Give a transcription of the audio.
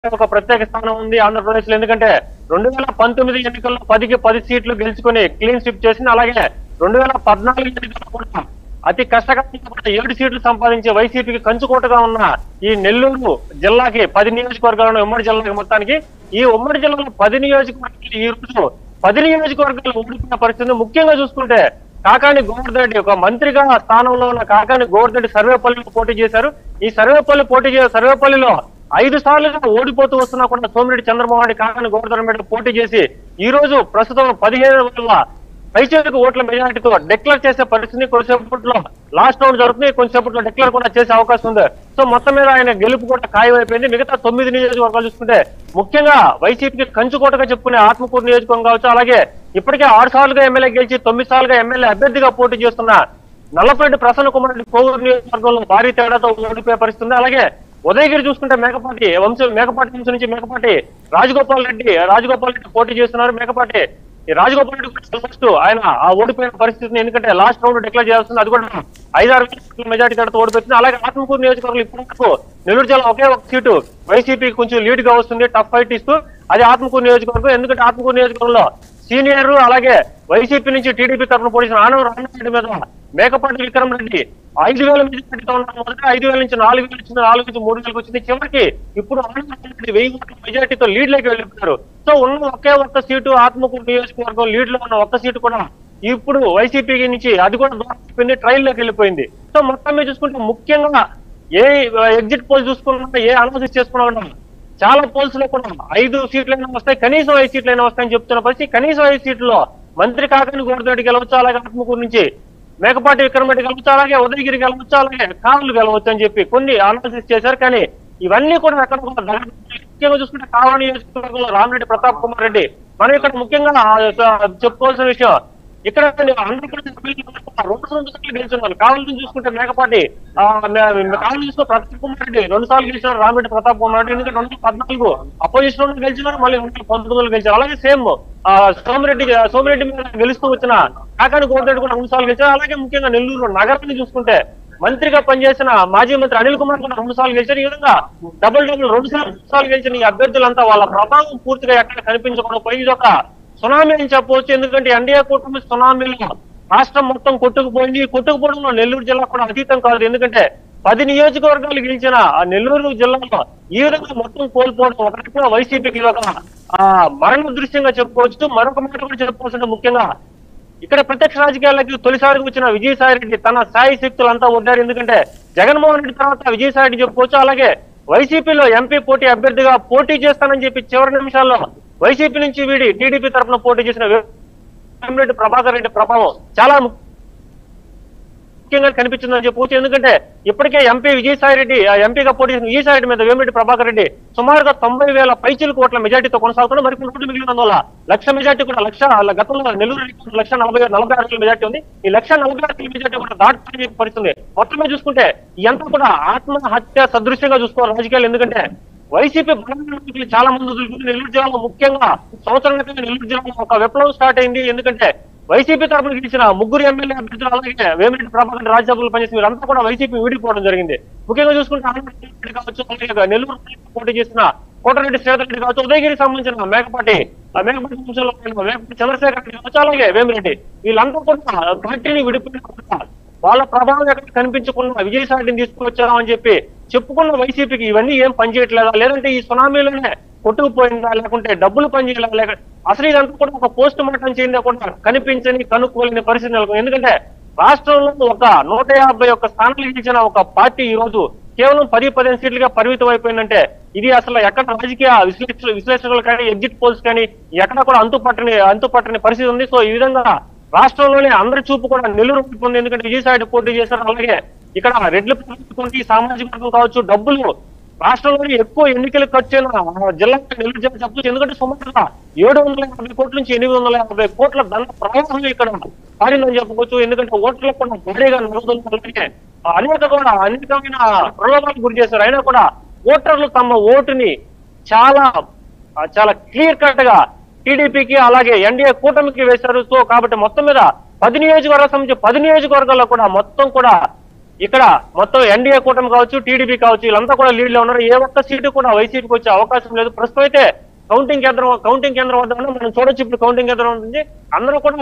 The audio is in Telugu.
ఒక ప్రత్యేక స్థానం ఉంది ఆంధ్రప్రదేశ్ లో ఎందుకంటే రెండు వేల పంతొమ్మిది ఎన్నికల్లో పదికి పది సీట్లు గెలుచుకొని క్లీన్ స్విప్ చేసింది అలాగే రెండు వేల పద్నాలుగు ఎన్నికల్లో కూడా అతి కష్టకరంగా కూడా ఏడు సీట్లు సంపాదించి వైసీపీకి కంచుకోటగా ఉన్న ఈ నెల్లూరు జిల్లాకి పది నియోజకవర్గాలను ఉమ్మడి జిల్లాకి మొత్తానికి ఈ ఉమ్మడి జిల్లాలో పది నియోజకవర్గాలు ఈ రోజు పది నియోజకవర్గాలు ఓడిపోయిన పరిస్థితి ముఖ్యంగా చూసుకుంటే కాకాని గోవర్ధన్ రెడ్డి ఒక మంత్రిగా స్థానంలో ఉన్న కాకాని గోవర్ధన్ రెడ్డి సర్వేపల్లిలో పోటీ చేశారు ఈ సర్వేపల్లి పోటీ చే సర్వేపల్లిలో ఐదు సార్లుగా ఓడిపోతూ వస్తున్నా కూడా సోమిరెడ్డి చంద్రమోహన్ రెడ్డి కాకాని గోవర్ధన్ రెడ్డి పోటీ చేసి ఈ రోజు ప్రస్తుతం పదిహేను వేల పైచేలకు ఓట్ల మెజారిటీతో డిక్లేర్ చేసే పరిస్థితి కొంచెంసేపట్లో లాస్ట్ రౌండ్ జరుగుతుంది కొంచెంసేపట్లో డిక్లేర్ కూడా చేసే అవకాశం ఉంది సో మొత్తం మీద ఆయన గెలుపు కూడా ఖాయం అయిపోయింది మిగతా తొమ్మిది నియోజకవర్గాలు చూసుకుంటే ముఖ్యంగా వైసీపీకి కంచుకోటగా చెప్పుకునే ఆత్మకూరు నియోజకవర్గం కావచ్చు అలాగే ఇప్పటికే ఆరు సార్లుగా ఎమ్మెల్యే గెలిచి తొమ్మిది సార్లుగా ఎమ్మెల్యే అభ్యర్థిగా పోటీ చేస్తున్న నల్లపరెడ్డి ప్రసన్న కుమార్ రెడ్డి కోవూరు నియోజకవర్గంలో భారీ తేడాతో ఓడిపోయే పరిస్థితి ఉంది అలాగే ఉదయగిరి చూసుకుంటే మేకపాటి వంశం మేకపాటి వంశం నుంచి మేకపాటి రాజగోపాల్ రెడ్డి రాజగోపాల్ రెడ్డి పోటీ చేస్తున్నారు మేకపాటి ఈ రాజగోపాల్ రెడ్డి కూడా ఫస్ట్ ఆయన ఆ ఓడిపోయిన పరిస్థితిని ఎందుకంటే లాస్ట్ రౌండ్ డిక్లేర్ చేయాల్సింది అది కూడా ఐదారు వేల మెజార్టీ తేడాతో ఓడిపోతుంది అలాగే ఆత్మకూరు నియోజకవర్గం ఇప్పుడు వరకు నెల్లూరు జిల్లా ఒకే ఒక సీటు వైసీపీ కొంచెం లీడ్ గా వస్తుంది టఫ్ ఫైట్ ఇస్తూ అది ఆత్మకూరు నియోజకవర్గం ఎందుకంటే ఆత్మకూరు నియోజకవర్గంలో సీనియర్ అలాగే వైసీపీ నుంచి టీడీపీ తరఫున పోటీసిన ఆనవ రామరెడ్డి మీద మేకపాటి విక్రమ్ రెడ్డి ఐదు వేల మెజార్టీతో ఉన్న మొదట ఐదు వేల నుంచి నాలుగు వేలు వచ్చింది నాలుగు నుంచి మూడు వేలకు వచ్చింది చివరికి ఇప్పుడు ఆనవ రెడ్డి వెయ్యి ఓట్ల మెజార్టీతో లీడ్ లోకి వెళ్ళిపోయారు సో ఉన్న ఒకే ఒక్క సీటు ఆత్మకూరు నియోజకవర్గం లీడ్ లో ఉన్న ఒక్క సీటు కూడా ఇప్పుడు వైసీపీ నుంచి అది కూడా దూరం అయిపోయింది ట్రైల్ లోకి వెళ్ళిపోయింది సో మొత్తం మీద చూసుకుంటే ముఖ్యంగా ఏ ఎగ్జిట్ పోల్ చూసుకున్నా ఏ అనాలిసిస్ చేసుకున్నా కూడా చాలా పోల్స్ లో కూడా ఐదు సీట్లైనా వస్తాయి కనీసం ఐదు సీట్లైనా వస్తాయని చెప్తున్న పరిస్థితి కనీసం ఐదు సీట్లలో మంత్రి కాకని గోవర్ధరెడ్డి గెలవచ్చు అలాగే ఆత్మకూరు నుంచి మేకపాటి విక్రమరెడ్డి గెలవచ్చు అలాగే ఉదయగిరి గెలవచ్చు అలాగే కావులు గెలవచ్చు అని చెప్పి కొన్ని అనాలిసిస్ చేశారు కానీ ఇవన్నీ కూడా ఎక్కడ కూడా దగ- ముఖ్యంగా చూసుకుంటే కావలి నియోజకవర్గంలో రామిరెడ్డి ప్రతాప్ కుమార్ రెడ్డి మనం ఇక్కడ ముఖ్యంగా ఆ, స- చెప్పుకోవాల్సిన విషయం ఇక్కడ ఆంధ్రప్రదేశ్ ఎమ్మెల్యేలు రెండు రెండు సార్లు గెలిచున్నారు కావాలని చూసుకుంటే మేకపాటి ఆ, మే- కావాలని చూసుకుంటే ప్రతాప్ కుమార్ రెడ్డి రెండు సార్లు గెలిచినారు రామిరెడ్డి ప్రతాప్ కుమార్ రెడ్డి ఎందుకంటే రెండు వేల పద్నాలుగు అపోజిషన్ లో గెలిచినారు మళ్ళీ రెండు వేల పంతొమ్మిదిలో గెలిచారు అలాగే సేమ్ సోమిరెడ్డి సోమిరెడ్డి మీద గెలుస్తూ వచ్చిన కాకాని గోవర్ధన్ కూడా రెండు సార్లు గెలిచారు అలాగే ముఖ్యంగా నెల్లూరు నగరాన్ని చూసుకుంటే మంత్రిగా పనిచేసిన మాజీ మంత్రి అనిల్ కుమార్ కూడా రెండు సార్లు గెలిచారు ఈ విధంగా డబుల్ డబుల్ రెండు సార్లు రెండు సార్లు గెలిచిన ఈ అభ్యర్థులంతా వాళ్ళ ప్రభావం పూర్తిగా ఎక్కడ కనిపించకుండా పోయి ఇది ఒక సునామీ అని చెప్పవచ్చు ఎందుకంటే ఎన్డీఏ కూటమి సునామీలో రాష్ట్రం మొత్తం కొట్టుకుపోయింది ఈ కొట్టుకుపోవడంలో నెల్లూరు జిల్లా కూడా అతీతం కాదు ఎందుకంటే పది నియోజకవర్గాలు గెలిచిన ఆ నెల్లూరు జిల్లాలో ఈ విధంగా మొత్తం కోల్పోవడం ఒక రకంగా వైసీపీకి ఒక ఆ, మరణ దృశ్యంగా చెప్పుకోవచ్చు మరొక మాట కూడా చెప్పుకోవచ్చు ముఖ్యంగా ఇక్కడ ప్రత్యక్ష రాజకీయాలకు తొలిసారిగా వచ్చిన విజయసాయి రెడ్డి తన స్థాయి శక్తులంతా ఉడ్డారు ఎందుకంటే జగన్మోహన్ రెడ్డి తర్వాత విజయసాయి రెడ్డి చెప్పుకోవచ్చు అలాగే వైసీపీలో ఎంపీ పోటీ అభ్యర్థిగా పోటీ చేస్తానని చెప్పి చివరి నిమిషాల్లో వైసీపీ నుంచి వీడి టీడీపీ తరఫున పోటీ చేసిన వేమిరెడ్డి ప్రభాకర్ రెడ్డి ప్రభావం చాలా ము- ముఖ్యంగా కనిపించిందని చెప్పవచ్చు ఎందుకంటే ఇప్పటికే ఎంపీ విజయసాయి రెడ్డి ఆ ఎంపీగా పోటీ చేసిన విజయసాయి రెడ్డి మీద వేమిరెడ్డి ప్రభాకర్ రెడ్డి సుమారుగా తొంభై వేల పైచిలు కోట్ల మెజార్టీతో కొనసాగుతున్నారు మరి కొన్ని ఓట్లు మిగిలినందువల్ల లక్ష మెజార్టీ కూడా లక్ష గతంలో నెల్లూరు ఎన్నికల్లో లక్ష నలభై నలభై ఆరు వేల మెజార్టీ ఉంది ఈ లక్ష నలభై ఆరు వేల మెజార్టీ కూడా దాటుకునే పరిస్థితుంది మొత్తం మీద చూసుకుంటే ఇదంతా కూడా ఆత్మహత్య సదృశ్యంగా చూసుకోవాలి రాజకీయాలు ఎందుకంటే వైసీపీ బలమైన నాయకులు చాలా మంది వదులుకుంది నెల్లూరు జిల్లాలో ముఖ్యంగా సంవత్సరం క్రితం నెల్లూరు జిల్లాలో ఒక విప్లవం స్టార్ట్ అయింది ఎందుకంటే వైసీపీ తరఫున గెలిచిన ముగ్గురు ఎమ్మెల్యే అభ్యర్థులు అలాగే వేమిరెడ్డి ప్రభాకర్ రెడ్డి రాజ్యసభలో పనిచేసిన వీరంతా కూడా వైసీపీ వీడిపోవడం జరిగింది ముఖ్యంగా చూసుకుంటే ఆనందరెడ్డి రెడ్డి కావచ్చు అలాగే నెల్లూరు పోటీ చేసిన కోటరెడ్డి శ్రీధర్ రెడ్డి కావచ్చు ఉదయగిరికి సంబంధించిన మేకపాటి ఆ మేకపాటి వంశంలో ఉన్న మేకపాటి చంద్రశేఖర్ రెడ్డి కావచ్చు అలాగే వేమిరెడ్డి వీళ్ళంతా కూడా పార్టీని విడిపోయిన వాళ్ళ ప్రభావం ఎక్కడ కనిపించకుండా విజయసాయిని తీసుకువచ్చారా అని చెప్పి చెప్పుకున్న వైసీపీకి ఇవన్నీ ఏం పనిచేయట్లేదా లేదంటే ఈ సునామీలోనే కొట్టుకుపోయిందా లేకుంటే డబ్బులు పనిచేయలేదా లేక అసలు ఇదంతా కూడా ఒక పోస్ట్ మార్టం చేయిందా కూడా కనిపించని కనుక్కోలేని పరిస్థితి నెలకొంది ఎందుకంటే రాష్ట్రంలో ఒక నూట యాభై ఒక్క స్థానాలు ఇచ్చిన ఒక పార్టీ ఈ రోజు కేవలం పది పదిహేను సీట్లుగా పరిమితం అయిపోయిందంటే ఇది అసలు ఎక్కడ రాజకీయ విశ్లేష విశ్లేషకులు కానీ ఎగ్జిట్ పోల్స్ కానీ ఎక్కడ కూడా అంతుపట్టని అంతుపట్టని పరిస్థితి ఉంది సో ఈ విధంగా రాష్ట్రంలోనే అందరి చూపు కూడా నెల్లూరు వైపు ఉంది ఎందుకంటే విజయసాయి పోటీ చేశారు అలాగే ఇక్కడ రెడ్లు ప్రభుత్వం సామాజిక వర్గం కావచ్చు డబ్బులు రాష్ట్రంలోని ఎక్కువ ఎన్నికలు ఖర్చు అయిన జిల్లా నెల్లూరు జిల్లా చెప్పచ్చు ఎందుకంటే సుమారుగా ఏడు వందల యాభై కోట్ల నుంచి ఎనిమిది వందల యాభై కోట్ల ధన ప్రవాహం ఇక్కడ పారిందని చెప్పుకోవచ్చు ఎందుకంటే ఓట్లకు కూడా భారీగా నగదులు అలాగే అనేక కూడా అనేకమైన ప్రలోభాలకు గురి చేశారు అయినా కూడా ఓటర్లు తమ ఓటుని చాలా ఆ, చాలా క్లియర్ కట్ గా టీడీపీకి అలాగే ఎన్డీఏ కూటమికి వేశారు సో కాబట్టి మొత్తం మీద పది నియోజకవర్గాల సంబంధించి పది నియోజకవర్గాల్లో కూడా మొత్తం కూడా ఇక్కడ మొత్తం ఎన్డీఏ కూటమి కావచ్చు టీడీపీ కావచ్చు వీళ్ళంతా కూడా లీడ్ లో ఉన్నారు ఏ ఒక్క సీటు కూడా వైసీపీకి వచ్చే అవకాశం లేదు ప్రస్తుతం అయితే కౌంటింగ్ కేంద్రం కౌంటింగ్ కేంద్రం వద్ద ఉన్నాం. మనం చూడొచ్చు ఇప్పుడు కౌంటింగ్ కేంద్రం ఉంటుంది అందరూ కూడా